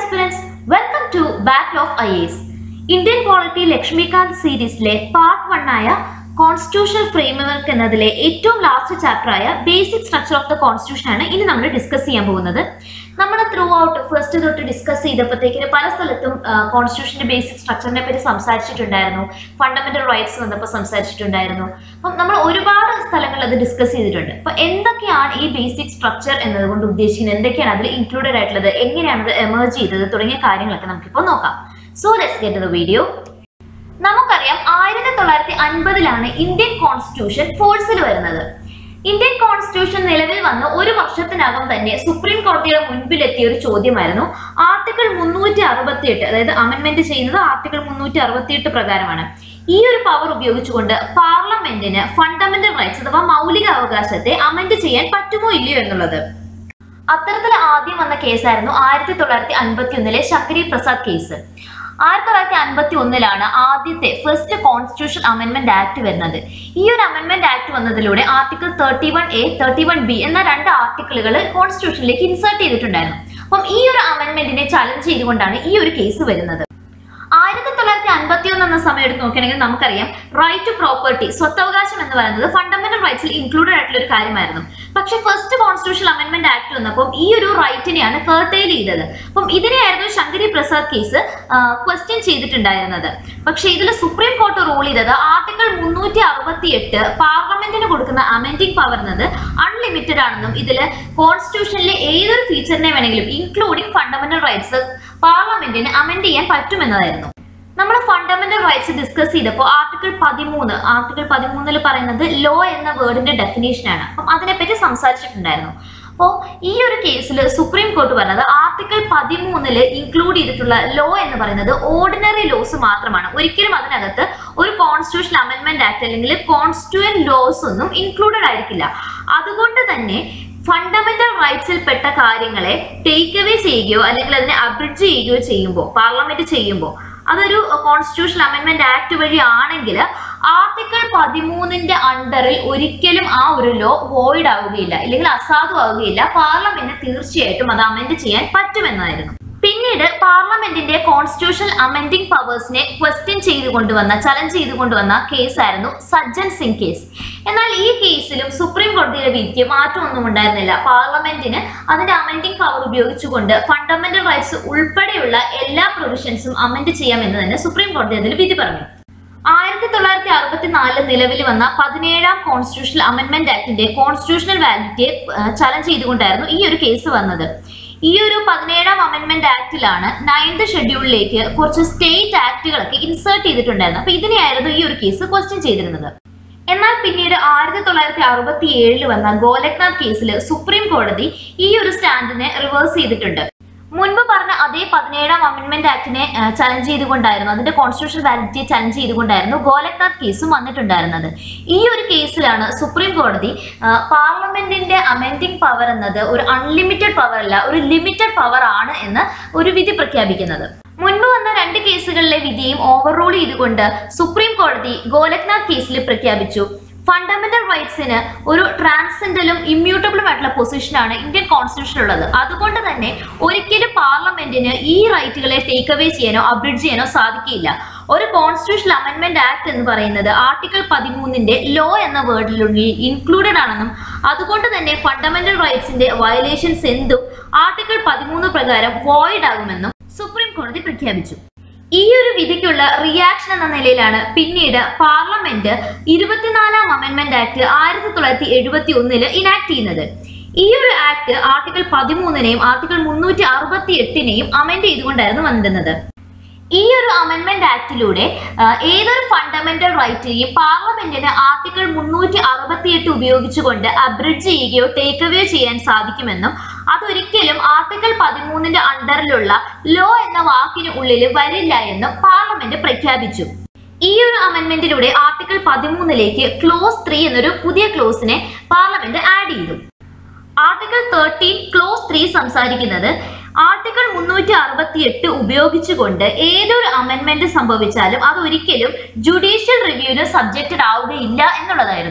Aspirants welcome to back of IAS Indian polity Laxmikanth സീരീസിലെ part one ആയ constitutional framework എന്നതിലെ ഏറ്റവും last chapter ആയ basic structure of the constitution ആണ് ഇനി നമ്മൾ ഡിസ്കസ് ചെയ്യാൻ പോകുന്നത് നമ്മൾ ത്രൂ ഔട്ട് ഫസ്റ്റ് തൊട്ട് ഡിസ്കസ് ചെയ്തപ്പോഴത്തേക്കിന് പല സ്ഥലത്തും കോൺസ്റ്റിറ്റ്യൂഷന്റെ ബേസിക് സ്ട്രക്ചറിനെ പറ്റി സംസാരിച്ചിട്ടുണ്ടായിരുന്നു ഫണ്ടമെന്റൽ റൈറ്റ്സ് വന്നപ്പോൾ സംസാരിച്ചിട്ടുണ്ടായിരുന്നു അപ്പം നമ്മൾ ഒരുപാട് സ്ഥലങ്ങളിൽ അത് ഡിസ്കസ് ചെയ്തിട്ടുണ്ട് അപ്പൊ എന്തൊക്കെയാണ് ഈ ബേസിക് സ്ട്രക്ചർ എന്നതുകൊണ്ട് ഉദ്ദേശിക്കുന്നത് എന്തൊക്കെയാണ് അതിൽ ഇൻക്ലൂഡഡ് ആയിട്ടുള്ളത് എങ്ങനെയാണ് അത് എമേർജ് ചെയ്തത് തുടങ്ങിയ കാര്യങ്ങളൊക്കെ നമുക്കിപ്പോൾ നോക്കാം so let's get the video നമുക്കറിയാം ആയിരത്തി തൊള്ളായിരത്തി അൻപതിലാണ് ഇന്ത്യൻ കോൺസ്റ്റിറ്റ്യൂഷൻ ഫോഴ്സിൽ വരുന്നത് ഇന്ത്യൻ കോൺസ്റ്റിറ്റ്യൂഷൻ നിലവിൽ വന്ന് ഒരു വർഷത്തിനകം തന്നെ സുപ്രീം കോടതിയുടെ മുൻപിലെത്തിയ ഒരു ചോദ്യമായിരുന്നു ആർട്ടിക്കിൾ മുന്നൂറ്റി അറുപത്തി എട്ട് അതായത് അമെന്റ്മെന്റ് ചെയ്യുന്നത് ആർട്ടിക്കിൾ മുന്നൂറ്റി അറുപത്തി എട്ട് പ്രകാരമാണ് ഈ ഒരു പവർ ഉപയോഗിച്ചുകൊണ്ട് പാർലമെന്റിന് ഫണ്ടമെന്റൽ റൈറ്റ്സ് അഥവാ മൗലിക അവകാശത്തെ അമെന്റ് ചെയ്യാൻ പറ്റുമോ ഇല്ലയോ എന്നുള്ളത് അത്തരത്തിൽ ആദ്യം വന്ന കേസായിരുന്നു ആയിരത്തി തൊള്ളായിരത്തി അൻപത്തി ഒന്നിലെ ശങ്കരി പ്രസാദ് കേസ് ആയിരത്തി തൊള്ളായിരത്തി അൻപത്തി ഒന്നിലാണ് ആദ്യത്തെ ഫസ്റ്റ് കോൺസ്റ്റിറ്റ്യൂഷൻ അമെന്റ്മെന്റ് ആക്ട് വരുന്നത് ഈ ഒരു അമെന്റ്മെന്റ് ആക്ട് വന്നതിലൂടെ article thirty one A thirty one B എന്ന രണ്ട് ആർട്ടിക്കിളുകൾ കോൺസ്റ്റിറ്റ്യൂഷനിലേക്ക് ഇൻസേർട്ട് ചെയ്തിട്ടുണ്ടായിരുന്നു അപ്പം ഈ ഒരു അമെന്റ്മെന്റിനെ ചലഞ്ച് ചെയ്തുകൊണ്ടാണ് ഈ ഒരു കേസ് വരുന്നത് ആയിരത്തി തൊള്ളായിരത്തി അൻപത്തി ഒന്ന് എന്ന സമയം എടുത്ത് നോക്കുകയാണെങ്കിൽ നമുക്കറിയാം റൈറ്റ് ടു പ്രോപ്പർട്ടി സ്വത്തവകാശം എന്ന് പറയുന്നത് ഫണ്ടമെന്റൽ റൈറ്റ്സിൽ ഇൻക്ലൂഡഡ് ആയിട്ടുള്ള ഒരു കാര്യമായിരുന്നു പക്ഷെ ഫസ്റ്റ് കോൺസ്റ്റിറ്റ്യൂഷൻ അമെന്റ്മെന്റ് ആക്ട് വന്നപ്പോൾ ഈ ഒരു റൈറ്റിനെയാണ് കേർട്ടൈൽ ചെയ്തത് അപ്പം ഇതിനെയായിരുന്നു ശങ്കരി പ്രസാദ് കേസ് ക്വസ്റ്റ്യൻ ചെയ്തിട്ടുണ്ടായിരുന്നത് പക്ഷെ ഇതിൽ സുപ്രീം കോർട്ട് റൂൾ ചെയ്തത് ആർട്ടിക്കിൾ മുന്നൂറ്റി അറുപത്തി എട്ട് പാർലമെന്റിന് കൊടുക്കുന്ന അമെന്റിംഗ് പവർ എന്നത് അൺലിമിറ്റഡ് ആണെന്നും ഇതിൽ കോൺസ്റ്റിറ്റ്യൂഷനിലെ ഏതൊരു ഫീച്ചറിനെ വേണമെങ്കിലും ഇൻക്ലൂഡിംഗ് ഫണ്ടമെന്റൽ റൈറ്റ്സ് പാർലമെന്റിന് അമെന്റ് ചെയ്യാൻ പറ്റുമെന്നതായിരുന്നു നമ്മൾ ഫണ്ടമെന്റൽ റൈറ്റ്സ് ഡിസ്കസ് ചെയ്തപ്പോൾ ആർട്ടിക്കിൾ പതിമൂന്ന് ആർട്ടിക്കിൾ പതിമൂന്നിൽ പറയുന്നത് ലോ എന്ന വേർഡിന്റെ ഡെഫിനേഷൻ ആണ് അപ്പം അതിനെപ്പറ്റി സംസാരിച്ചിട്ടുണ്ടായിരുന്നു അപ്പോൾ ഈ ഒരു കേസിൽ സുപ്രീം കോർട്ട് പറഞ്ഞത് ആർട്ടിക്കിൾ പതിമൂന്നില് ഇൻക്ലൂഡ് ചെയ്തിട്ടുള്ള ലോ എന്ന് പറയുന്നത് ഓർഡിനറി ലോസ് മാത്രമാണ് ഒരിക്കലും അതിനകത്ത് ഒരു കോൺസ്റ്റിറ്റ്യൂഷൻ അമെന്റ്മെന്റ് ആക്ട് അല്ലെങ്കിൽ കോൺസ്റ്റിറ്റ്യൂൻ ലോസ് ഒന്നും ഇൻക്ലൂഡഡ് ആയിരിക്കില്ല അതുകൊണ്ട് തന്നെ ഫണ്ടമെന്റൽ റൈറ്റ്സിൽ പെട്ട കാര്യങ്ങളെ ടേക്ക് അവേ ചെയ്യുകയോ അല്ലെങ്കിൽ അതിനെ അബ്രിഡ്ജ് ചെയ്യുകയോ ചെയ്യുമ്പോൾ പാർലമെന്റ് ചെയ്യുമ്പോൾ അതൊരു കോൺസ്റ്റിറ്റ്യൂഷൻ അമെന്റ്മെന്റ് ആക്ട് വഴി ആണെങ്കിൽ ആർട്ടിക്കിൾ പതിമൂന്നിന്റെ അണ്ടറിൽ ഒരിക്കലും ആ ഒരു ലോ വോയിഡ് ആവുകയില്ല അല്ലെങ്കിൽ അസാധുവാകുകയില്ല പാർലമെന്റിന് തീർച്ചയായിട്ടും അത് അമെന്റ് ചെയ്യാൻ പറ്റുമെന്നായിരുന്നു പിന്നീട് പാർലമെന്റിന്റെ കോൺസ്റ്റിറ്റ്യൂഷൻ അമെന്റിംഗ് പവേഴ്സിനെ ക്വസ്റ്റ്യൻ ചെയ്തു കൊണ്ടുവന്ന ചലഞ്ച് ചെയ്തു കൊണ്ടുവന്ന കേസായിരുന്നു സജ്ജൻ സിംഗ് കേസ് എന്നാൽ ഈ കേസിലും സുപ്രീം കോടതിയുടെ വിധിക്ക് മാറ്റമൊന്നും ഉണ്ടായിരുന്നില്ല പാർലമെന്റിന് അതിന്റെ അമെന്റിംഗ് പവർ ഉപയോഗിച്ചുകൊണ്ട് ഫണ്ടമെന്റൽ റൈറ്റ്സ് ഉൾപ്പെടെയുള്ള എല്ലാ പ്രൊവിഷൻസും അമെന്റ് ചെയ്യാമെന്ന് തന്നെ സുപ്രീം കോടതി അതിൽ വിധി പറഞ്ഞു ആയിരത്തി തൊള്ളായിരത്തി അറുപത്തി നാലിൽ നിലവിൽ വന്ന പതിനേഴാം കോൺസ്റ്റിറ്റ്യൂഷണൽ അമെന്റ്മെന്റ് ആക്ടിന്റെ കോൺസ്റ്റിറ്റ്യൂഷണൽ വാലിഡിറ്റിയെ ചലഞ്ച് ചെയ്തുകൊണ്ടായിരുന്നു ഈ ഒരു കേസ് വന്നത് ഈ ഒരു പതിനേഴാം അമെന്റ്മെന്റ് ആക്ടിലാണ് നയൻത് ഷെഡ്യൂളിലേക്ക് കുറച്ച് സ്റ്റേറ്റ് ആക്ടുകളൊക്കെ ഇൻസേർട്ട് ചെയ്തിട്ടുണ്ടായിരുന്നു അപ്പൊ ഇതിനെയായിരുന്നു ഈ ഒരു കേസ് ക്വസ്റ്റ്യൻ ചെയ്തിരുന്നത് എന്നാൽ പിന്നീട് ആയിരത്തി തൊള്ളായിരത്തി അറുപത്തി ഏഴിൽ വന്ന ഗോലക്നാഥ് കേസിൽ സുപ്രീം കോടതി ഈ ഒരു സ്റ്റാൻഡിനെ റിവേഴ്സ് ചെയ്തിട്ടുണ്ട് മുൻപ് പറഞ്ഞ അതേ പതിനേഴാം അമെന്റ്മെന്റ് ആക്ടിനെ ചലഞ്ച് ചെയ്തുകൊണ്ടായിരുന്നു അതിന്റെ കോൺസ്റ്റിറ്റ്യൂഷൻ വാലിഡിറ്റിയെ ചലഞ്ച് ചെയ്തുകൊണ്ടായിരുന്നു ഗോലക്നാഥ് കേസും വന്നിട്ടുണ്ടായിരുന്നത് ഈ ഒരു കേസിലാണ് സുപ്രീം കോടതി പാർലമെന്റിന്റെ അമെന്റിംഗ് പവർ എന്നത് ഒരു അൺലിമിറ്റഡ് പവർ അല്ല ഒരു ലിമിറ്റഡ് പവർ ആണ് എന്ന് ഒരു വിധി പ്രഖ്യാപിക്കുന്നത് മുൻപ് വന്ന രണ്ട് കേസുകളിലെ വിധിയും ഓവർ റൂൾ ചെയ്തുകൊണ്ട് സുപ്രീം കോടതി ഗോലക്നാഥ് കേസിൽ പ്രഖ്യാപിച്ചു ഫണ്ടമെന്റൽ റൈറ്റ്സിന് ഒരു ട്രാൻസെൻഡലും ഇമ്മ്യൂട്ടബിളും ആയിട്ടുള്ള പൊസിഷനാണ് ഇന്ത്യൻ കോൺസ്റ്റിറ്റ്യൂഷൻ ഉള്ളത് അതുകൊണ്ട് തന്നെ ഒരിക്കലും പാർലമെന്റിന് ഈ റൈറ്റുകളെ ടേക്ക് അവേ ചെയ്യാനോ അബ്രിഡ്ജ് ചെയ്യാനോ സാധിക്കില്ല ഒരു കോൺസ്റ്റിറ്റ്യൂഷൻ അമെന്റ്മെന്റ് ആക്ട് എന്ന് പറയുന്നത് ആർട്ടിക്കിൾ പതിമൂന്നിന്റെ ലോ എന്ന വേർഡിലുള്ളിൽ ഇൻക്ലൂഡഡ് ആണെന്നും അതുകൊണ്ട് തന്നെ ഫണ്ടമെന്റൽ റൈറ്റ്സിന്റെ വയലേഷൻസ് എന്തും ആർട്ടിക്കിൾ പതിമൂന്ന് പ്രകാരം വോയിഡ് ആകുമെന്നും സുപ്രീം കോടതി പ്രഖ്യാപിച്ചു ഈ ഒരു വിധിക്കുള്ള റിയാക്ഷൻ എന്ന നിലയിലാണ് പിന്നീട് പാർലമെന്റ് ഇരുപത്തിനാലാം അമെന്റ്മെന്റ് ആക്ട് ആയിരത്തി തൊള്ളായിരത്തി എഴുപത്തി ഒന്നില് ഇനാക്ട് ചെയ്യുന്നത് ഈ ഒരു ആക്ട് ആർട്ടിക്കിൾ പതിമൂന്നിനെയും ആർട്ടിക്കിൾ മുന്നൂറ്റി അറുപത്തി എട്ടിനെയും അമെന്റ് ചെയ്തുകൊണ്ടായിരുന്നു വന്നിരുന്നത് ഈ ഒരു അമെന്റ്മെന്റ് ആക്ടിലൂടെ ഏതൊരു ഫണ്ടമെന്റൽ റൈറ്റിനെയും പാർലമെന്റിന് ആർട്ടിക്കിൾ മുന്നൂറ്റി അറുപത്തി എട്ട് ഉപയോഗിച്ചുകൊണ്ട് അബ്രിഡ്ജ് ചെയ്യുകയോ ടേക്ക് അവേ ചെയ്യാൻ സാധിക്കുമെന്നും അതൊരിക്കലും ആർട്ടിക്കിൾ പതിമൂന്നിന്റെ അണ്ടറിലുള്ള ലോ എന്ന വാക്കിന് ഉള്ളിൽ വരില്ല എന്നും പാർലമെന്റ് പ്രഖ്യാപിച്ചു ഈ ഒരു അമെന്റ്മെന്റിലൂടെ ആർട്ടിക്കിൾ പതിമൂന്നിലേക്ക് ക്ലോസ് ത്രീ എന്നൊരു പുതിയ ക്ലോസിനെ പാർലമെന്റ് ആഡ് ചെയ്തു ആർട്ടിക്കിൾ തേർട്ടീൻ ക്ലോസ് ത്രീ സംസാരിക്കുന്നത് ആർട്ടിക്കിൾ മുന്നൂറ്റി അറുപത്തി എട്ട് ഉപയോഗിച്ചുകൊണ്ട് ഏതൊരു അമെന്റ്മെന്റ് സംഭവിച്ചാലും അത് ഒരിക്കലും ജുഡീഷ്യൽ റിവ്യൂവിന് സബ്ജക്റ്റഡ് ആവുകയില്ല എന്നുള്ളതായിരുന്നു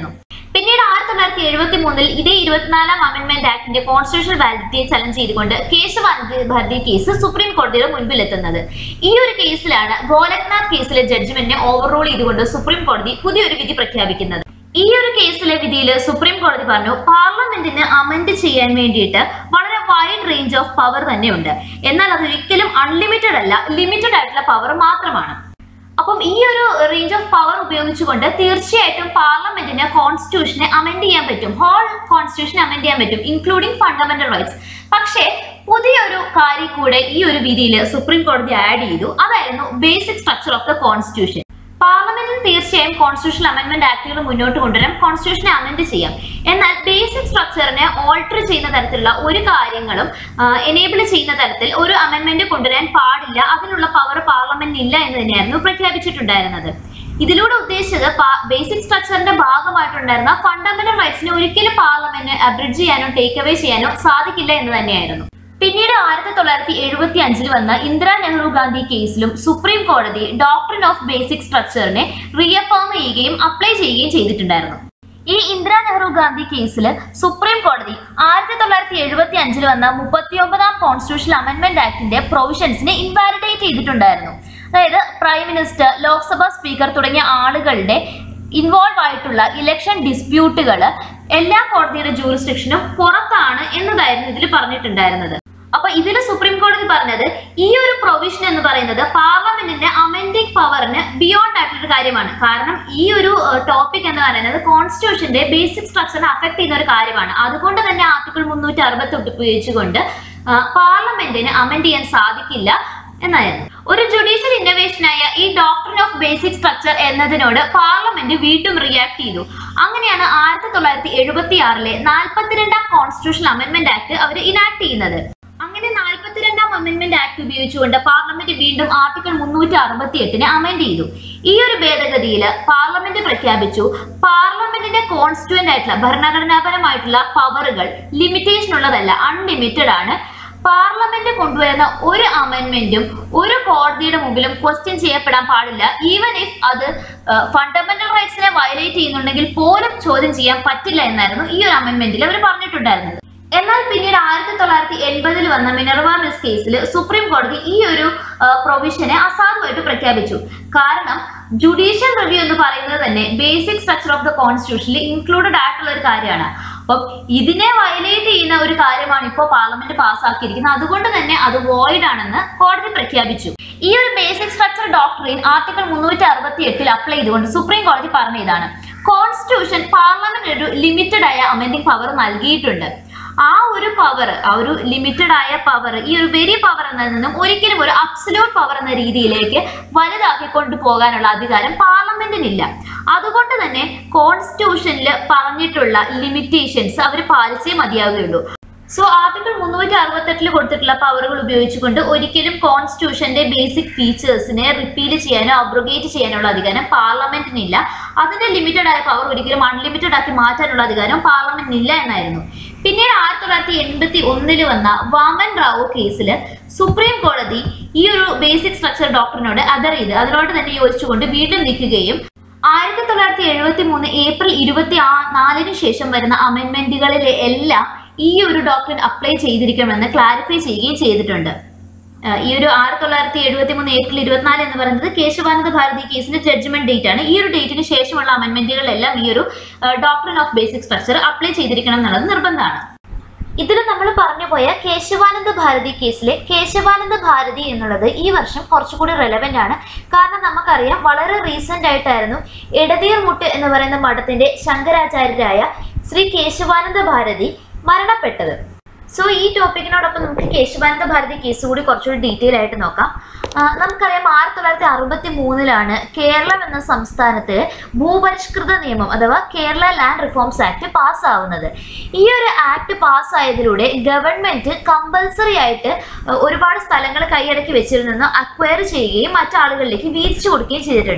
പിന്നീട് ആയിരത്തി തൊള്ളായിരത്തി എഴുപത്തി മൂന്നിൽ ഇതേ ഇരുപത്തിനാലാം അമെന്റ്മെന്റ് ആക്ടിന്റെ കോൺസ്റ്റിറ്റ്യൂഷണൽ വാലിഡിറ്റിയെ ചലഞ്ച് ചെയ്തുകൊണ്ട് കേശവാനന്ദ ഭാരതി കേസ് സുപ്രീം കോടതിയുടെ മുൻപിൽ എത്തുന്നത് ഈ ഒരു കേസിലാണ് ഗോലക്നാഥ് കേസിലെ ജഡ്ജ്മെന്റിനെ ഓവർറൂൾ ചെയ്തുകൊണ്ട് സുപ്രീം കോടതി പുതിയൊരു വിധി പ്രഖ്യാപിക്കുന്നത് ഈ ഒരു കേസിലെ വിധിയിൽ സുപ്രീം കോടതി പറഞ്ഞു പാർലമെന്റിന് അമെന്റ് ചെയ്യാൻ വേണ്ടിയിട്ട് വളരെ വൈഡ് റേഞ്ച് ഓഫ് പവർ തന്നെയുണ്ട് എന്നാൽ അത് ഒരിക്കലും അൺലിമിറ്റഡ് അല്ല ലിമിറ്റഡ് ആയിട്ടുള്ള പവർ മാത്രമാണ് അപ്പം ഈ ഒരു റേഞ്ച് ഓഫ് പവർ ഉപയോഗിച്ചുകൊണ്ട് തീർച്ചയായിട്ടും പാർലമെന്റിന് കോൺസ്റ്റിറ്റ്യൂഷനെ അമെൻഡ് ചെയ്യാൻ പറ്റും ഹോൾ കോൺസ്റ്റിറ്റ്യൂഷൻ അമെൻഡ് ചെയ്യാൻ പറ്റും ഇൻക്ലൂഡിംഗ് ഫണ്ടമെന്റൽ റൈറ്റ്സ് പക്ഷേ പുതിയൊരു കാര്യം കൂടെ ഈ ഒരു വിധിയിൽ സുപ്രീം കോടതി ആഡ് ചെയ്തു അതായിരുന്നു basic structure of the constitution പാർലമെന്റിന് തീർച്ചയായും കോൺസ്റ്റിറ്റ്യൂഷൻ അമെന്റ്മെന്റ് ആക്ടുകൾ മുന്നോട്ട് കൊണ്ടുവരാം കോൺസ്റ്റിറ്റ്യൂഷനെ അമെന്റ് ചെയ്യാം എന്നാൽ ബേസിക് സ്ട്രക്ചറിനെ ഓൾട്ടർ ചെയ്യുന്ന തരത്തിലുള്ള ഒരു കാര്യങ്ങളും എനേബിൾ ചെയ്യുന്ന തരത്തിൽ ഒരു അമെന്റ്മെന്റ് കൊണ്ടുവരാൻ പാടില്ല അതിനുള്ള പവർ പാർലമെന്റിന് ഇല്ല എന്ന് തന്നെയായിരുന്നു പ്രഖ്യാപിച്ചിട്ടുണ്ടായിരുന്നത് ഇതിലൂടെ ഉദ്ദേശിച്ചത് ബേസിക് സ്ട്രക്ചറിന്റെ ഭാഗമായിട്ടുണ്ടായിരുന്ന ഫണ്ടമെന്റൽ റൈറ്റ്സിനെ ഒരിക്കലും പാർലമെന്റിന് അബ്രിഡ്ജ് ചെയ്യാനോ ടേക്ക് അവേ ചെയ്യാനോ സാധിക്കില്ല എന്ന് തന്നെയായിരുന്നു പിന്നീട് ആയിരത്തി തൊള്ളായിരത്തി എഴുപത്തി അഞ്ചിൽ വന്ന ഇന്ദിരാ നെഹ്റു ഗാന്ധി കേസിലും സുപ്രീം കോടതി ഡോക്ട്രിൻ ഓഫ് ബേസിക് സ്ട്രക്ചറിനെ റീഅഫേം ചെയ്യുകയും അപ്ലൈ ചെയ്യുകയും ചെയ്തിട്ടുണ്ടായിരുന്നു ഈ ഇന്ദിരാ നെഹ്റു ഗാന്ധി കേസിൽ സുപ്രീം കോടതി ആയിരത്തി തൊള്ളായിരത്തി എഴുപത്തി അഞ്ചിൽ വന്ന മുപ്പത്തിയൊമ്പതാം കോൺസ്റ്റിറ്റ്യൂഷൻ അമെന്റ്മെന്റ് ആക്ടിന്റെ പ്രൊവിഷൻസിനെ ഇൻവാലിഡേറ്റ് ചെയ്തിട്ടുണ്ടായിരുന്നു അതായത് പ്രൈം മിനിസ്റ്റർ ലോക്സഭാ സ്പീക്കർ തുടങ്ങിയ ആളുകളുടെ ഇൻവോൾവ് ആയിട്ടുള്ള ഇലക്ഷൻ ഡിസ്പ്യൂട്ടുകൾ എല്ലാ കോടതിയുടെ ജൂറിസ്ഡിക്ഷനും പുറത്താണ് എന്നതായിരുന്നു ഇതിൽ പറഞ്ഞിട്ടുണ്ടായിരുന്നത് അപ്പൊ ഇതിൽ സുപ്രീം കോടതി പറഞ്ഞത് ഈ ഒരു പ്രൊവിഷൻ എന്ന് പറയുന്നത് പാർലമെന്റിന്റെ അമെൻഡിങ് പവറിന് ബിയോണ്ട് ആയിട്ടുള്ള ഒരു കാര്യമാണ് കാരണം ഈ ഒരു ടോപ്പിക് എന്ന് പറയുന്നത് കോൺസ്റ്റിറ്റ്യൂഷന്റെ ബേസിക് സ്ട്രക്ചറിനെ അഫക്ട് ചെയ്യുന്ന ഒരു കാര്യമാണ് അതുകൊണ്ട് തന്നെ ആർട്ടിക്കിൾ മുന്നൂറ്റി അറുപത്തി എട്ട് ഉപയോഗിച്ചുകൊണ്ട് പാർലമെന്റിന് അമെൻഡ് ചെയ്യാൻ സാധിക്കില്ല എന്നായിരുന്നു ഒരു ജുഡീഷ്യൽ ഇന്നോവേഷനായ ഈ ഡോക്ടറിൻ ഓഫ് ബേസിക് സ്ട്രക്ചർ എന്നതിനോട് പാർലമെന്റ് വീണ്ടും റിയാക്ട് ചെയ്തു അങ്ങനെയാണ് ആയിരത്തി തൊള്ളായിരത്തി എഴുപത്തി ആറിലെ നാൽപ്പത്തിരണ്ടാം കോൺസ്റ്റിറ്റ്യൂഷൻ അമെന്റ്മെന്റ് ആക്ട് അവർ ഇനാക്ട് ചെയ്യുന്നത് അങ്ങനെ നാൽപ്പത്തിരണ്ടാം അമെന്റ്മെന്റ് ആക്ട് ഉപയോഗിച്ചുകൊണ്ട് പാർലമെന്റ് വീണ്ടും ആർട്ടിക്കിൾ മുന്നൂറ്റി അറുപത്തി എട്ടിനെ അമെന്റ് ചെയ്തു ഈ ഒരു ഭേദഗതിയിൽ പാർലമെന്റ് പ്രഖ്യാപിച്ചു പാർലമെന്റിന്റെ കോൺസ്റ്റിറ്റ്യൂന്റ് ആയിട്ടുള്ള ഭരണഘടനാപരമായിട്ടുള്ള പവറുകൾ ലിമിറ്റേഷൻ ഉള്ളതല്ല അൺലിമിറ്റഡ് ആണ് പാർലമെന്റ് കൊണ്ടുവരുന്ന ഒരു അമെന്റ്മെന്റും ഒരു കോടതിയുടെ മുമ്പിലും ക്വസ്റ്റ്യൻ ചെയ്യപ്പെടാൻ പാടില്ല ഈവൻ ഇഫ് അത് ഫണ്ടമെന്റൽ റൈറ്റ്സിനെ വയലേറ്റ് ചെയ്യുന്നുണ്ടെങ്കിൽ പോലും ചോദ്യം ചെയ്യാൻ പറ്റില്ല എന്നായിരുന്നു ഈ ഒരു അമെന്റ്മെന്റിൽ അവർ പറഞ്ഞിട്ടുണ്ടായിരുന്നത് എന്നാൽ പിന്നീട് ആയിരത്തി തൊള്ളായിരത്തി എൺപതിൽ വന്ന മിനർവ മിസ് കേസിൽ സുപ്രീം കോടതി ഈ ഒരു പ്രൊവിഷനെ അസാധുവായിട്ട് പ്രഖ്യാപിച്ചു കാരണം ജുഡീഷ്യൽ റിവ്യൂ എന്ന് പറയുന്നത് തന്നെ ബേസിക് സ്ട്രക്ചർ ഓഫ് ദ കോൺസ്റ്റിറ്റ്യൂഷനിൽ ഇൻക്ലൂഡഡ് ആയിട്ടുള്ള ഒരു കാര്യമാണ് അപ്പം ഇതിനെ വയലേറ്റ് ചെയ്യുന്ന ഒരു കാര്യമാണ് ഇപ്പോൾ പാർലമെന്റ് പാസ്സാക്കിയിരിക്കുന്നത് അതുകൊണ്ട് തന്നെ അത് വോയിഡ് ആണെന്ന് കോടതി പ്രഖ്യാപിച്ചു ഈ ഒരു ബേസിക് സ്ട്രക്ചർ ഡോക്ടറിൻ ആർട്ടിക്കിൾ മുന്നൂറ്റി അറുപത്തി എട്ടിൽ അപ്ലൈ ചെയ്തുകൊണ്ട് സുപ്രീം കോടതി പറഞ്ഞ ഇതാണ് കോൺസ്റ്റിറ്റ്യൂഷൻ പാർലമെന്റ് ഒരു ലിമിറ്റഡ് ആയ അമെൻഡിങ് പവർ നൽകിയിട്ടുണ്ട് ആ ഒരു പവർ ആ ഒരു ലിമിറ്റഡ് ആയ പവർ ഈ ഒരു വെരി പവർ എന്നതിൽ നിന്നും ഒരിക്കലും ഒരു അബ്സല്യൂട്ട് പവർ എന്ന രീതിയിലേക്ക് വലുതാക്കി കൊണ്ടുപോകാനുള്ള അധികാരം പാർലമെന്റിനില്ല അതുകൊണ്ട് തന്നെ കോൺസ്റ്റിറ്റ്യൂഷനിൽ പറഞ്ഞിട്ടുള്ള ലിമിറ്റേഷൻസ് അവർ പാലിച്ചേ മതിയാവുകയുള്ളൂ സോ ആർട്ടിക്കിൾ മുന്നൂറ്റി അറുപത്തെട്ടിൽ കൊടുത്തിട്ടുള്ള പവറുകൾ ഉപയോഗിച്ചുകൊണ്ട് ഒരിക്കലും കോൺസ്റ്റിറ്റ്യൂഷന്റെ ബേസിക് ഫീച്ചേഴ്സിനെ റിപ്പീൽ ചെയ്യാനോ അബ്രോഗേറ്റ് ചെയ്യാനുള്ള അധികാരം പാർലമെന്റിനില്ല അതിന്റെ ലിമിറ്റഡ് ആയ പവർ ഒരിക്കലും അൺലിമിറ്റഡ് ആക്കി മാറ്റാനുള്ള അധികാരം പാർലമെന്റിനില്ല എന്നായിരുന്നു പിന്നീട് ആയിരത്തി തൊള്ളായിരത്തി എൺപത്തി ഒന്നിൽ വന്ന വാമൻ റാവു കേസിൽ സുപ്രീം കോടതി ഈ ഒരു ബേസിക് സ്ട്രക്ചർ ഡോക്ടറിനോട് അതർ ചെയ്ത് അതിനോട് തന്നെ യോജിച്ചുകൊണ്ട് വീണ്ടും നിൽക്കുകയും ആയിരത്തി തൊള്ളായിരത്തി എഴുപത്തി മൂന്ന് ഏപ്രിൽ ഇരുപത്തി ആ നാലിന് ശേഷം വരുന്ന അമെന്റ്മെന്റുകളിലെ എല്ലാം ഈ ഒരു ഡോക്ടറിൻ അപ്ലൈ ചെയ്തിരിക്കണമെന്ന് ക്ലാരിഫൈ ചെയ്യുകയും ചെയ്തിട്ടുണ്ട് ആഹ് ഈ ഒരു ആയിരത്തി തൊള്ളായിരത്തി എഴുപത്തി മൂന്ന് ഏപ്രിൽ ഇരുപത്തിനാല് എന്ന് പറയുന്നത് കേശവാനന്ദ ഭാരതി കേസിന്റെ ജഡ്ജ്മെന്റ് ഡേറ്റ് ആണ് ഈ ഒരു ഡേറ്റിന് ശേഷമുള്ള അമെന്റ്മെന്റുകളിലെല്ലാം ഈ ഒരു doctrine of basic structure apply ചെയ്തിരിക്കണം എന്നുള്ളത് നിർബന്ധമാണ് ഇതിൽ നമ്മൾ പറഞ്ഞു പോയ കേശവാനന്ദ ഭാരതി കേസിലെ കേശവാനന്ദ ഭാരതി എന്നുള്ളത് ഈ വർഷം കുറച്ചുകൂടി റെലവെന്റ് ആണ് കാരണം നമുക്കറിയാം വളരെ റീസെന്റ് ആയിട്ടായിരുന്നു എടതീർ മുട്ട് എന്ന് പറയുന്ന മഠത്തിന്റെ ശങ്കരാചാര്യരായ ശ്രീ കേശവാനന്ദ ഭാരതി മരണപ്പെട്ടത് സോ ഈ ടോപ്പിക്കിനോടൊപ്പം നമുക്ക് കേശവാനന്ദ ഭാരതി കേസ് കൂടി കുറച്ചുകൂടി ഡീറ്റെയിൽ ആയിട്ട് നോക്കാം ആ, നമുക്കറിയാം ആയിരത്തി തൊള്ളായിരത്തി അറുപത്തി മൂന്നിലാണ് കേരളം എന്ന സംസ്ഥാനത്ത് ഭൂപരിഷ്കൃത നിയമം അഥവാ കേരള ലാൻഡ് റിഫോംസ് ആക്ട് പാസ്സാവുന്നത് ഈ ഒരു ആക്ട് പാസ്സായതിലൂടെ ഗവൺമെന്റ് കമ്പൽസറി ആയിട്ട് ആ, ഒരുപാട് സ്ഥലങ്ങൾ കൈയടക്കി വെച്ചിരുന്നെന്ന് അക്വയർ ചെയ്യുകയും മറ്റാളുകളിലേക്ക് വീതിച്ചു കൊടുക്കുകയും ചെയ്തിട്ടുണ്ട്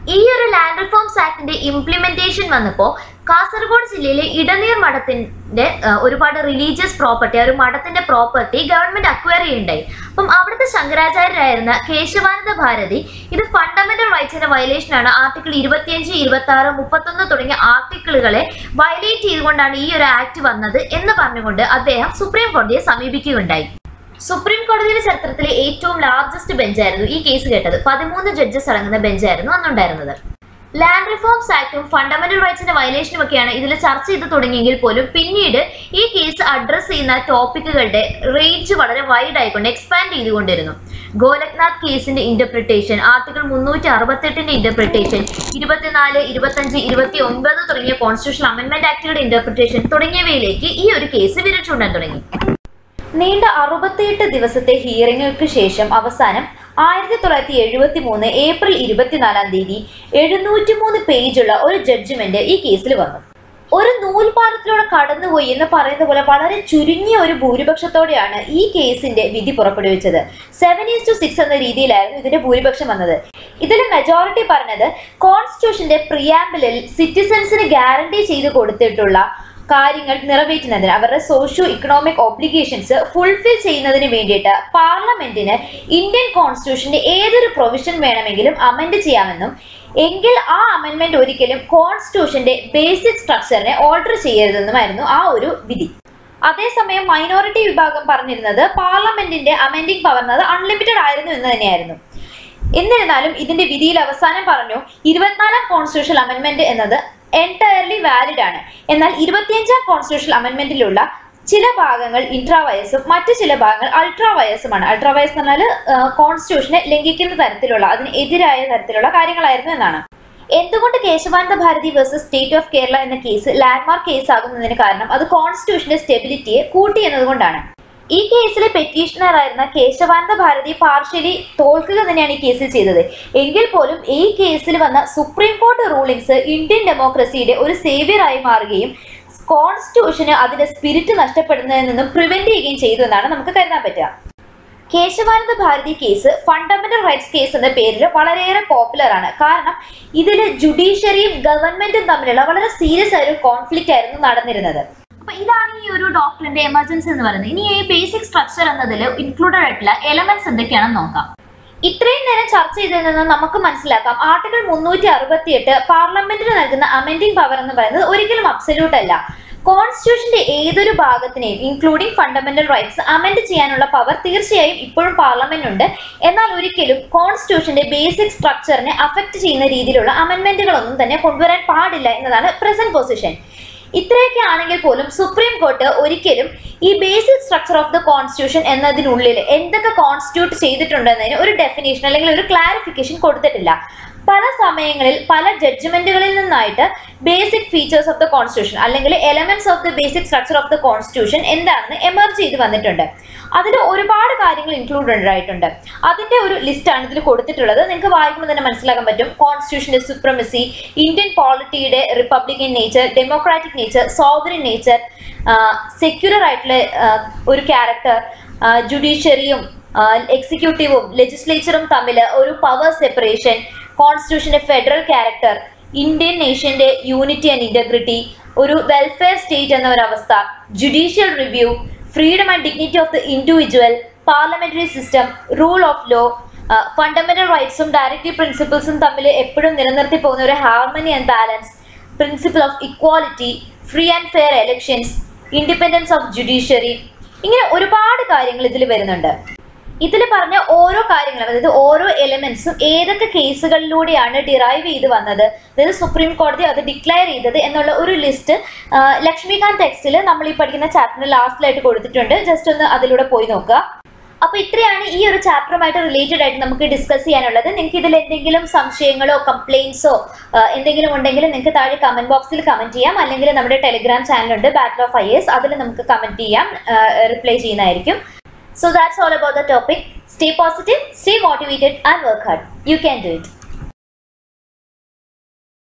ഈ ഒരു ലാൻഡ് റിഫോംസ് ആക്ടിന്റെ ഇംപ്ലിമെന്റേഷൻ വന്നപ്പോൾ കാസർഗോഡ് ജില്ലയിലെ ഇടനീർ മഠത്തിന്റെ ആ, ഒരുപാട് റിലീജിയസ് പ്രോപ്പർട്ടി ഒരു മഠത്തിന്റെ പ്രോപ്പർട്ടി ഗവൺമെന്റ് അക്വയർ ചെയ്യുണ്ടായി അപ്പം അവിടുത്തെ ശങ്കരാചാര്യരായിരുന്ന കേശവാനന്ദ ഭാരതി ഇത് ഫണ്ടമെന്റൽ റൈറ്റ്സിന്റെ വയലേഷൻ ആണ് ആർട്ടിക്കിൾ ഇരുപത്തിയഞ്ച് ഇരുപത്തി ആറ് മുപ്പത്തൊന്ന് തുടങ്ങിയ ആർട്ടിക്കിളുകളെ വയലേറ്റ് ചെയ്തുകൊണ്ടാണ് ഈ ഒരു ആക്ട് വന്നത് എന്ന് പറഞ്ഞുകൊണ്ട് അദ്ദേഹം സുപ്രീം കോടതിയെ സമീപിക്കുകയുണ്ടായി സുപ്രീം കോടതിയുടെ ചരിത്രത്തിലെ ഏറ്റവും ലാർജസ്റ്റ് ബെഞ്ചായിരുന്നു ഈ കേസ് കേട്ടത് പതിമൂന്ന് ജഡ്ജസ് അടങ്ങുന്ന ബെഞ്ചായിരുന്നു അന്നുണ്ടായിരുന്നത് ലാൻഡ് റിഫോംസ് ആക്ടും ഫണ്ടമെന്റൽ റൈറ്റ്സിന്റെ വയലേഷനും ഒക്കെയാണ് ഇതിൽ ചർച്ച ചെയ്ത് തുടങ്ങിയെങ്കിൽ പോലും പിന്നീട് ഈ കേസ് അഡ്രസ് ചെയ്യുന്ന ടോപ്പിക്കുകളുടെ റേഞ്ച് വളരെ വൈഡ് ആയിക്കൊണ്ട് എക്സ്പാൻഡ് ചെയ്തുകൊണ്ടിരുന്നു ഗോലക്നാഥ് കേസിന്റെ ഇന്റർപ്രിട്ടേഷൻ ആർട്ടിക്കിൾ മുന്നൂറ്റി അറുപത്തെട്ടിന്റെ ഇന്റർപ്രിട്ടേഷൻ ഇരുപത്തിനാല് ഇരുപത്തഞ്ച് ഇരുപത്തി ഒൻപത് തുടങ്ങിയ കോൺസ്റ്റിറ്റ്യൂഷൻ അമെന്റ്മെന്റ് ആക്ടുകളുടെ ഇന്റർപ്രിട്ടേഷൻ തുടങ്ങിയവയിലേക്ക് ഈ ഒരു കേസ് വിരച്ചുകൊണ്ടാൻ തുടങ്ങി നീണ്ട അറുപത്തിയെട്ട് ദിവസത്തെ ഹിയറിങ്ങുകൾക്ക് ശേഷം അവസാനം ആയിരത്തി തൊള്ളായിരത്തി എഴുപത്തി മൂന്ന് ഏപ്രിൽ ഇരുപത്തിനാലാം തീയതി എഴുന്നൂറ്റി മൂന്ന് പേജുള്ള ഒരു ജഡ്ജ്മെന്റ് ഈ കേസിൽ വന്നു ഒരു നൂൽപാലത്തിലൂടെ കടന്നുപോയി എന്ന് പറയുന്ന പോലെ വളരെ ചുരുങ്ങിയ ഒരു ഭൂരിപക്ഷത്തോടെയാണ് ഈ കേസിന്റെ വിധി പുറപ്പെടുവിച്ചത് സെവൻ ഈസ് ടു സിക്സ് എന്ന രീതിയിലായിരുന്നു ഇതിന്റെ ഭൂരിപക്ഷം വന്നത് ഇതിൽ മെജോറിറ്റി പറഞ്ഞത് കോൺസ്റ്റിറ്റ്യൂഷന്റെ പ്രിയാമ്പിളിൽ സിറ്റിസൺസിന് ഗ്യാരണ്ടി ചെയ്ത് കൊടുത്തിട്ടുള്ള കാര്യങ്ങൾ നിറവേറ്റുന്നതിന് അവരുടെ സോഷ്യോ ഇക്കണോമിക് ഒബ്ലിഗേഷൻസ് ഫുൾഫിൽ ചെയ്യുന്നതിന് വേണ്ടിയിട്ട് പാർലമെന്റിന് ഇന്ത്യൻ കോൺസ്റ്റിറ്റ്യൂഷന്റെ ഏതൊരു പ്രൊവിഷൻ വേണമെങ്കിലും അമെൻഡ് ചെയ്യാമെന്നും എങ്കിൽ ആ അമെൻമെന്റ് ഒരിക്കലും കോൺസ്റ്റിറ്റ്യൂഷന്റെ ബേസിക് സ്ട്രക്ചറിനെ ഓൾട്ടർ ചെയ്യരുതെന്നുമായിരുന്നു ആ ഒരു വിധി അതേസമയം മൈനോറിറ്റി വിഭാഗം പറഞ്ഞിരുന്നത് പാർലമെന്റിന്റെ അമെൻഡിങ് പവർ എന്നത് അൺലിമിറ്റഡ് ആയിരുന്നു എന്ന് തന്നെയായിരുന്നു എന്നിരുന്നാലും ഇതിന്റെ വിധിയിൽ അവസാനം പറഞ്ഞു ഇരുപത്തിനാലാം കോൺസ്റ്റിറ്റ്യൂഷൻ അമെൻമെന്റ് എന്നത് എൻറ്റയർലി വാലിഡ് ആണ് എന്നാൽ ഇരുപത്തിയഞ്ചാം കോൺസ്റ്റിറ്റ്യൂഷൻ അമെൻമെന്റിലുള്ള ചില ഭാഗങ്ങൾ ഇൻട്രാവയസും മറ്റു ചില ഭാഗങ്ങൾ അൾട്രാവയസുമാണ് അൾട്രാവയസ് എന്ന് പറഞ്ഞാൽ കോൺസ്റ്റിറ്റ്യൂഷനെ ലംഘിക്കുന്ന തരത്തിലുള്ള അതിന് എതിരായ തരത്തിലുള്ള കാര്യങ്ങളായിരുന്നു എന്നാണ് എന്തുകൊണ്ട് Kesavananda Bharati versus state of Kerala എന്ന കേസ് ലാൻഡ്മാർക്ക് കേസ് ആകുന്നതിന് കാരണം അത് കോൺസ്റ്റിറ്റ്യൂഷന്റെ സ്റ്റെബിലിറ്റിയെ കൂട്ടി എന്നതുകൊണ്ടാണ് ഈ കേസിലെ പെറ്റീഷണർ ആയിരുന്ന കേശവാനന്ദ ഭാരതി പാർഷ്യലി തോൽക്കുക തന്നെയാണ് ഈ കേസിൽ ചെയ്തത് എങ്കിൽ പോലും ഈ കേസിൽ വന്ന സുപ്രീം കോടതി റൂളിംഗ്സ് ഇന്ത്യൻ ഡെമോക്രസിയുടെ ഒരു സേവിയർ ആയി മാറുകയും കോൺസ്റ്റിറ്റ്യൂഷന് അതിന്റെ സ്പിരിറ്റ് നഷ്ടപ്പെടുന്നതിൽ നിന്നും പ്രിവെന്റ് ചെയ്യുകയും ചെയ്തു എന്നാണ് നമുക്ക് കരുതാൻ പറ്റുക Kesavananda Bharati case fundamental rights case എന്ന പേരിൽ വളരെയേറെ പോപ്പുലർ ആണ് കാരണം ഇതിൽ ജുഡീഷ്യറിയും ഗവൺമെന്റും തമ്മിലുള്ള വളരെ സീരിയസ് ആയ ഒരു കോൺഫ്ലിക്റ്റ് ആയിരുന്നു നടന്നിരുന്നത് അപ്പൊ ഇതാണ് ഈ ഒരു ഡോക്ടറിന്റെ എമർജൻസി എന്ന് പറയുന്നത് ഇനി ഈ ബേസിക് സ്ട്രക്ചർ എന്നതിൽ ഇൻക്ലൂഡഡ് ആയിട്ടുള്ള എലമെന്റ്സ് എന്തൊക്കെയാണെന്ന് നോക്കാം ഇത്രയും നേരം ചർച്ച ചെയ്തതിൽ നിന്ന് നമുക്ക് മനസ്സിലാക്കാം ആർട്ടിക്കിൾ മുന്നൂറ്റി അറുപത്തിയെട്ട് പാർലമെന്റിന് നൽകുന്ന അമെൻഡിംഗ് പവർ എന്ന് പറയുന്നത് ഒരിക്കലും അബ്സല്യൂട്ട് അല്ല കോൺസ്റ്റിറ്റ്യൂഷന്റെ ഏതൊരു ഭാഗത്തിനെയും ഇൻക്ലൂഡിംഗ് ഫണ്ടമെന്റൽ റൈറ്റ്സ് അമെൻഡ് ചെയ്യാനുള്ള പവർ തീർച്ചയായും ഇപ്പോഴും പാർലമെന്റ് ഉണ്ട് എന്നാൽ ഒരിക്കലും കോൺസ്റ്റിറ്റ്യൂഷന്റെ ബേസിക് സ്ട്രക്ചറിനെ അഫക്റ്റ് ചെയ്യുന്ന രീതിയിലുള്ള അമെൻമെന്റുകളൊന്നും തന്നെ കൊണ്ടുവരാൻ പാടില്ല എന്നതാണ് പ്രസന്റ് പൊസിഷൻ ഇത്രയൊക്കെ ആണെങ്കിൽ പോലും സുപ്രീം കോർട്ട് ഒരിക്കലും ഈ basic structure of the constitution എന്നതിനുള്ളിൽ എന്തൊക്കെ കോൺസ്റ്റിറ്റ്യൂട്ട് ചെയ്തിട്ടുണ്ടെന്നതിന് ഒരു ഡെഫിനേഷൻ അല്ലെങ്കിൽ ഒരു ക്ലാരിഫിക്കേഷൻ കൊടുത്തിട്ടില്ല പല സമയങ്ങളിൽ പല ജഡ്ജ്മെന്റുകളിൽ നിന്നായിട്ട് basic features of the constitution അല്ലെങ്കിൽ elements of the basic structure of the constitution എന്താണെന്ന് എമർജ് ചെയ്ത് വന്നിട്ടുണ്ട് അതിൽ ഒരുപാട് കാര്യങ്ങൾ ഇൻക്ലൂഡഡ് ആയിട്ടുണ്ട് അതിന്റെ ഒരു ലിസ്റ്റാണ് ഇതിൽ കൊടുത്തിട്ടുള്ളത് നിങ്ങൾക്ക് വായിക്കുമ്പോൾ തന്നെ മനസ്സിലാക്കാൻ പറ്റും കോൺസ്റ്റിറ്റ്യൂഷന്റെ സുപ്രമസി ഇന്ത്യൻ പോളിറ്റിയുടെ republican nature democratic nature sovereign nature secular ആയിട്ടുള്ള ആ, ഒരു ക്യാരക്ടർ ജുഡീഷ്യറിയും എക്സിക്യൂട്ടീവും ലെജിസ്ലേച്ചറും തമ്മിൽ ഒരു പവർ സെപ്പറേഷൻ കോൺസ്റ്റിറ്റ്യൂഷന്റെ ഫെഡറൽ ക്യാരക്ടർ ഇന്ത്യൻ നേഷന്റെ യൂണിറ്റി ആൻഡ് ഇന്റഗ്രിറ്റി ഒരു വെൽഫെയർ സ്റ്റേറ്റ് എന്ന ഒരു അവസ്ഥ judicial review freedom and dignity of the individual parliamentary system rule of law fundamental റൈറ്റ്സും ഡയറക്റ്റീവ് പ്രിൻസിപ്പിൾസും തമ്മിൽ എപ്പോഴും നിലനിർത്തി പോകുന്ന ഒരു harmony and balance principle of equality free and fair elections independence of judiciary ഇങ്ങനെ ഒരുപാട് കാര്യങ്ങൾ ഇതിൽ വരുന്നുണ്ട് ഇതിൽ പറഞ്ഞ ഓരോ കാര്യങ്ങളും അതായത് ഓരോ എലിമെന്റ്സും ഏതൊക്കെ കേസുകളിലൂടെയാണ് ഡിറൈവ് ചെയ്ത് വന്നത് അതായത് സുപ്രീം കോടതി അത് ഡിക്ലെയർ ചെയ്തത് എന്നുള്ള ഒരു ലിസ്റ്റ് ലക്ഷ്മികാന്ത് ടെക്സ്റ്റിൽ നമ്മൾ ഈ പഠിക്കുന്ന ചാപ്റ്ററിന് ലാസ്റ്റിലായിട്ട് കൊടുത്തിട്ടുണ്ട് ജസ്റ്റ് ഒന്ന് അതിലൂടെ പോയി നോക്കുക അപ്പൊ ഇത്രയാണ് ഈ ഒരു ചാപ്റ്ററുമായിട്ട് റിലേറ്റഡ് ആയിട്ട് നമുക്ക് ഡിസ്കസ് ചെയ്യാനുള്ളത് നിങ്ങൾക്ക് ഇതിൽ എന്തെങ്കിലും സംശയങ്ങളോ കംപ്ലൈൻസോ എന്തെങ്കിലും ഉണ്ടെങ്കിൽ നിങ്ങൾക്ക് താഴെ കമന്റ് ബോക്സിൽ കമന്റ് ചെയ്യാം അല്ലെങ്കിൽ നമ്മുടെ ടെലിഗ്രാം ചാനലുണ്ട് ബാറ്റിൽ ഓഫ് ഐ എസ് അതിൽ നമുക്ക് കമന്റ് ചെയ്യാം റിപ്ലൈ ചെയ്യുന്നതായിരിക്കും So that's all about the topic. Stay positive, stay motivated, and work hard. You can do it.